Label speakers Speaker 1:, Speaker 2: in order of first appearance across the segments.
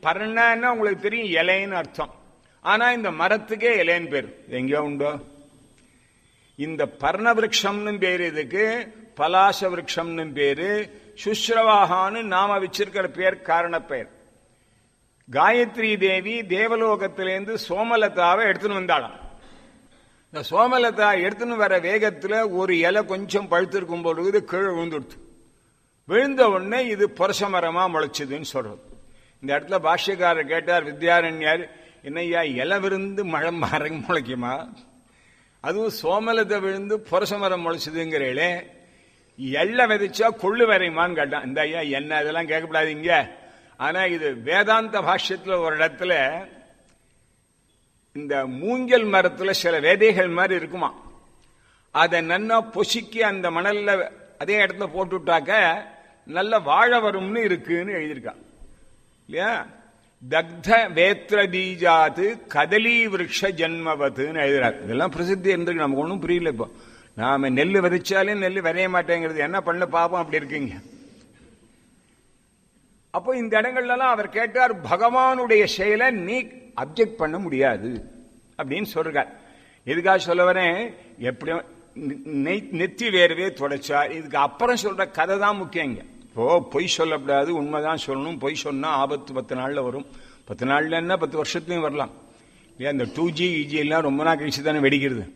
Speaker 1: பர்ணன்னா உங்களுக்கு தெரியும் இலைன்னு அர்த்தம் ஆனா இந்த மரத்துக்கே இலைன்னு பேர் எங்கேயோ உண்டோ இந்த பர்ண விரக்ஷம்னு பேரு இதுக்கு பலாச விரக்ஷம்னு பேரு சுஸ்ரவாகான்னு நாம வச்சிருக்கிற பேர் காரண பெயர் காயத்ரி தேவி தேவலோகத்திலேருந்து சோமலதாவை எடுத்துன்னு வந்தாளாம் இந்த சோமலதா எடுத்துன்னு வர வேகத்துல ஒரு இலை கொஞ்சம் பழுத்திருக்கும் பொழுது கீழே விழுந்துடுத்து விழுந்த உடனே இது புரச மரமா முளைச்சதுன்னு சொல்றது இந்த இடத்துல பாஷ்யக்காரர் கேட்டார் வித்யாரண்யர் என்னய்யா இலை விருந்து மழை மரம் முளைக்குமா அதுவும் சோமலத்தை விழுந்து புரச மரம் முளைச்சதுங்கிறீங்களே எள்ள விதைச்சா கொள்ளு வரையுமான்னு கேட்டான் இந்த ஐயா என்ன இதெல்லாம் கேட்கக்கூடாதீங்க ஆனா இது வேதாந்த பாஷ்யத்துல ஒரு இடத்துல இந்த மூங்கல் மரத்துல சில விதைகள் மாதிரி இருக்குமா அதை நன்னா பொசுக்கி அந்த மணல்ல அதே இடத்துல போட்டுவிட்டாக்க நல்ல வாழை வரும்னு இருக்குன்னு எழுதியிருக்கான் இல்லையா தக்த வேத்திர பீஜாத்து கதலி விருட்ச ஜன்மவத்துன்னு எழுதுறாரு இதெல்லாம் பிரசித்தி இருந்திருக்கு நமக்கு ஒன்றும் புரியல இப்போ நாம நெல் விதைச்சாலே நெல் விதைய மாட்டேங்கிறது என்ன பண்ண பாப்போம் அப்படி இருக்கீங்க அப்போ இந்த இடங்கள்லாம் அவர் கேட்டார் பகவானுடைய செயலை நீ அப்செக்ட் பண்ண முடியாது அப்படின்னு சொல்றார் எதுக்காக சொல்ல வரேன் எப்படியும் நெத்தி வேர்வே தொடச்சா இதுக்கு அப்புறம் சொல்ற கதை தான் முக்கியம் இங்க இப்போ பொய் சொல்லக்கூடாது உண்மைதான் சொல்லணும் பொய் சொன்னா ஆபத்து பத்து நாள்ல வரும் பத்து நாள்ல என்ன பத்து வருஷத்துலயும் வரலாம் இல்லையா இந்த டூ ஜி இஜி எல்லாம் ரொம்ப நாள் கழிச்சு தானே வெடிக்கிறது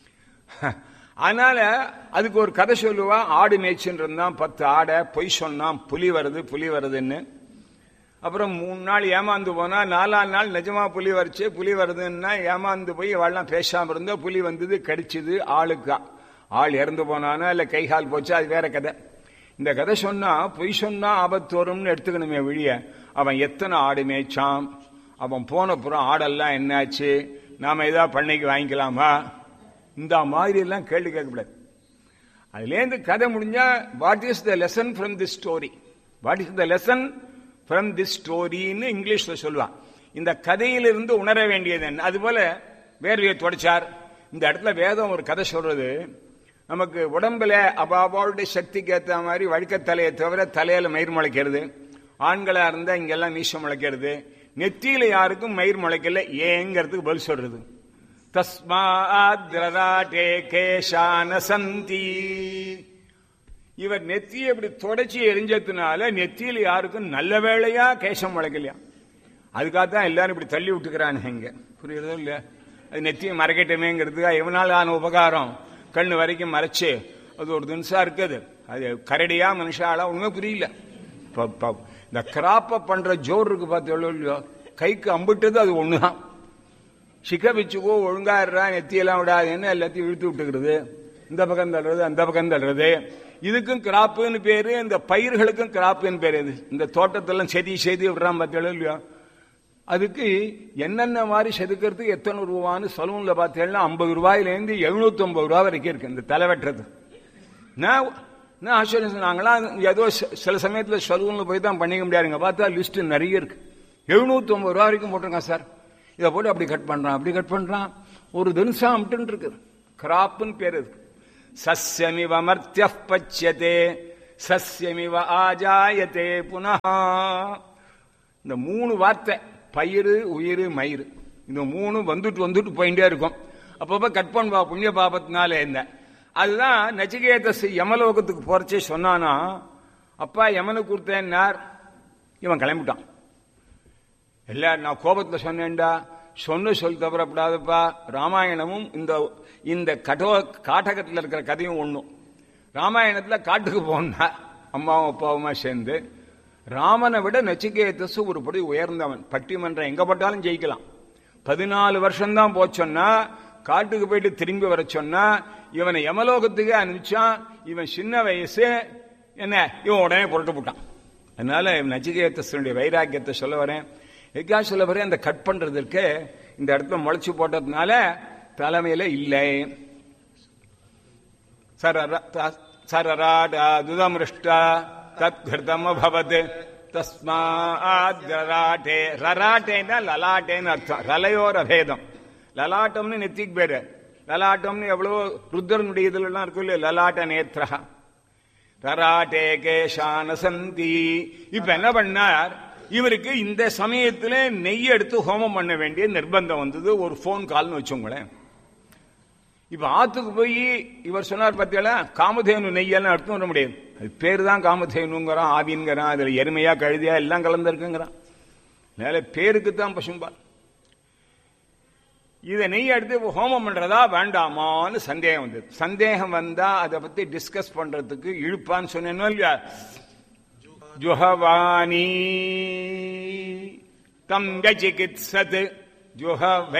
Speaker 1: அதனால அதுக்கு ஒரு கதை சொல்லுவா ஆடு மேய்ச்சின்னு இருந்தான் பத்து ஆடை பொய் சொன்னான் புலி வருது புலி வருதுன்னு அப்புறம் மூணு நாள் ஏமாந்து போனா நாலாம் நாள் நிஜமா புலி வரைச்சு புலி வருதுன்னா ஏமாந்து போய் அவள்லாம் பேசாம இருந்தா புலி வந்தது கடிச்சது ஆளுக்கா ஆள் இறந்து போனானா இல்ல கை கால் போச்சு அது வேற கதை இந்த கதை சொன்னா பொய் சொன்னா ஆபத்து வரும்னு எடுத்துக்கணுமே வெளிய அவன் எத்தனை ஆடு மேய்ச்சான் அவன் போன புறம் ஆடெல்லாம் என்னாச்சு நாம ஏதாவது பண்ணைக்கு வாங்கிக்கலாமா இந்த மாதிரி எல்லாம் கேள்வி கேட்கக்கூடாது அதுலேருந்து கதை முடிஞ்சா what is the lesson from the story what is the lesson from the ஸ்டோரின்னு இங்கிலீஷ்ல சொல்லுவான் இந்த கதையிலிருந்து உணர வேண்டியது என்ன அதுபோல வேர்வையை தொடச்சார் இந்த இடத்துல வேதம் ஒரு கதை சொல்றது நமக்கு உடம்புல அபாபாவுடைய சக்திக்கு ஏற்ற மாதிரி வழுக்க தலையை தவிர தலையில மயிர் முளைக்கிறது ஆண்களா இருந்தா இங்கெல்லாம் மீசம் முளைக்கிறது நெத்தியில யாருக்கும் மயிர் முளைக்கல ஏங்கிறதுக்கு பதில் சொல்றது தஸ்மாத்ரராட்டே கேஷான சந்தி இவர் நெத்தியை இப்படி தொடச்சி எரிஞ்சதுனால நெத்தியில் யாருக்கும் நல்ல வேளையா கேசம் முளைக்கலையா அதுக்காகத்தான் எல்லாரும் இப்படி தள்ளி விட்டுக்கிறானுங்க இங்க புரியுறதோ இல்லையா அது நெத்தியை மறைக்கட்டுமேங்கிறதுக்காக எவனால் ஆன உபகாரம் கண்ணு வரைக்கும் மறைச்சு அது ஒரு தினசா இருக்குது அது கரடியா மனுஷாலா ஒண்ணுமே புரியல இந்த கிராப்ப பண்ற ஜோர் இருக்கு பார்த்து எவ்வளோ இல்லையோ கைக்கு அம்பிட்டது அது ஒண்ணுதான் சிக்க வச்சுக்கோ ஒழுங்கா இருறா நெத்தியெல்லாம் விடாதுன்னு எல்லாத்தையும் இழுத்து விட்டுக்கிறது இந்த பக்கம் தள்ளுறது அந்த பக்கம் தள்ளுறது இதுக்கும் கிராப்புன்னு பேரு இந்த பயிர்களுக்கும் கிராப்புன்னு பேரு இது இந்த தோட்டத்தெல்லாம் செதி செதி விடுறான் பார்த்தீங்களோ இல்லையோ அதுக்கு என்னென்ன மாதிரி செதுக்கிறதுக்கு எத்தனை ரூபான்னு சலூன்ல பார்த்தீங்கன்னா ஐம்பது ரூபாயிலேருந்து எழுநூத்தி ஐம்பது ரூபா வரைக்கும் இருக்கு இந்த தலை வெட்டுறது நான் நான் ஆச்சரியம் நாங்களாம் ஏதோ சில சமயத்தில் சலூன்ல போய் தான் பண்ணிக்க முடியாதுங்க பார்த்தா லிஸ்ட் நிறைய இருக்கு எழுநூத்தி ஐம்பது ரூபா வரைக்கும் போட்டிருக்கேன் சார் இதை போட்டு அப்படி கட் பண்றான் அப்படி கட் பண்றான் ஒரு தினசா அம்ட்டு இருக்கு கிராப்னு பேர் இருக்கு சஸ்யமிவ மர்த்திய பச்சியதே சஸ்யமிவ ஆஜாயத்தே புனா இந்த மூணு வார்த்தை பயிறு உயிர் மயிறு இந்த மூணு வந்துட்டு வந்துட்டு போயிட்டே இருக்கும் அப்பப்ப கட் பண்ணுவா புண்ணிய பாபத்தினால என்ன அதுதான் நச்சிகேதஸ் யமலோகத்துக்கு போறச்சே சொன்னானா அப்பா யமனுக்கு கொடுத்தேன்னார் இவன் கிளம்பிட்டான் இல்ல நான் கோபத்துல சொன்னேன்டா சொன்ன சொல் தவறப்படாதப்பா ராமாயணமும் இந்த இந்த கடோ காட்டகத்தில் இருக்கிற கதையும் ஒண்ணும் ராமாயணத்துல காட்டுக்கு போனா அம்மாவும் அப்பாவுமா சேர்ந்து ராமனை விட நச்சிகேதஸ் ஒரு படி உயர்ந்தவன் பட்டிமன்றம் எங்க பட்டாலும் ஜெயிக்கலாம் பதினாலு வருஷம்தான் போச்சொன்னா காட்டுக்கு போயிட்டு திரும்பி வர சொன்னா இவனை யமலோகத்துக்கு அனுப்பிச்சான் இவன் சின்ன வயசு என்ன இவன் உடனே புரட்டு போட்டான் அதனால நச்சிகேதனுடைய வைராக்கியத்தை சொல்ல வரேன் எதுக்காக சொல்ல வரேன் அந்த கட் பண்றதற்கு இந்த இடத்துல முளைச்சு போட்டதுனால தலைமையில இல்லை சரராடுதமிருஷ்டா தத் கிருதம் அபவத் தஸ்மாத் ரராட்டே ரராட்டேன்னா லலாட்டேன்னு அர்த்தம் ரலையோர பேதம் லலாட்டம்னு நெத்திக்கு பேரு லலாட்டம்னு எவ்வளவோ ருத்ரனுடைய இதுலாம் இருக்கும் இல்லையா லலாட்ட நேத்ரா ரராட்டே கேஷான சந்தி இப்ப என்ன பண்ணார் இவருக்கு இந்த சமயத்துல நெய் எடுத்து ஹோமம் பண்ண வேண்டிய நிர்பந்தம் வந்தது ஒரு ஃபோன் கால்னு வச்சோங்களேன் இப்ப ஆத்துக்கு போய் இவர் சொன்னார் பார்த்தீங்களா காமதேனு நெய்யெல்லாம் எடுத்து வர முடியாது அது பேர் தான் காமதேனுங்கிறான் ஆவின்கிறான் அதுல எருமையா கழுதியா எல்லாம் கலந்துருக்குங்கிறான் மேல பேருக்கு தான் பசும்பால் இதை நெய் எடுத்து ஹோமம் பண்றதா வேண்டாமான்னு சந்தேகம் வந்தது சந்தேகம் வந்தா அதை பத்தி டிஸ்கஸ் பண்றதுக்கு இழுப்பான்னு சொன்னேனோ இல்லையா ஜுஹவானி தம் வியசிகித்சத் ஜுஹ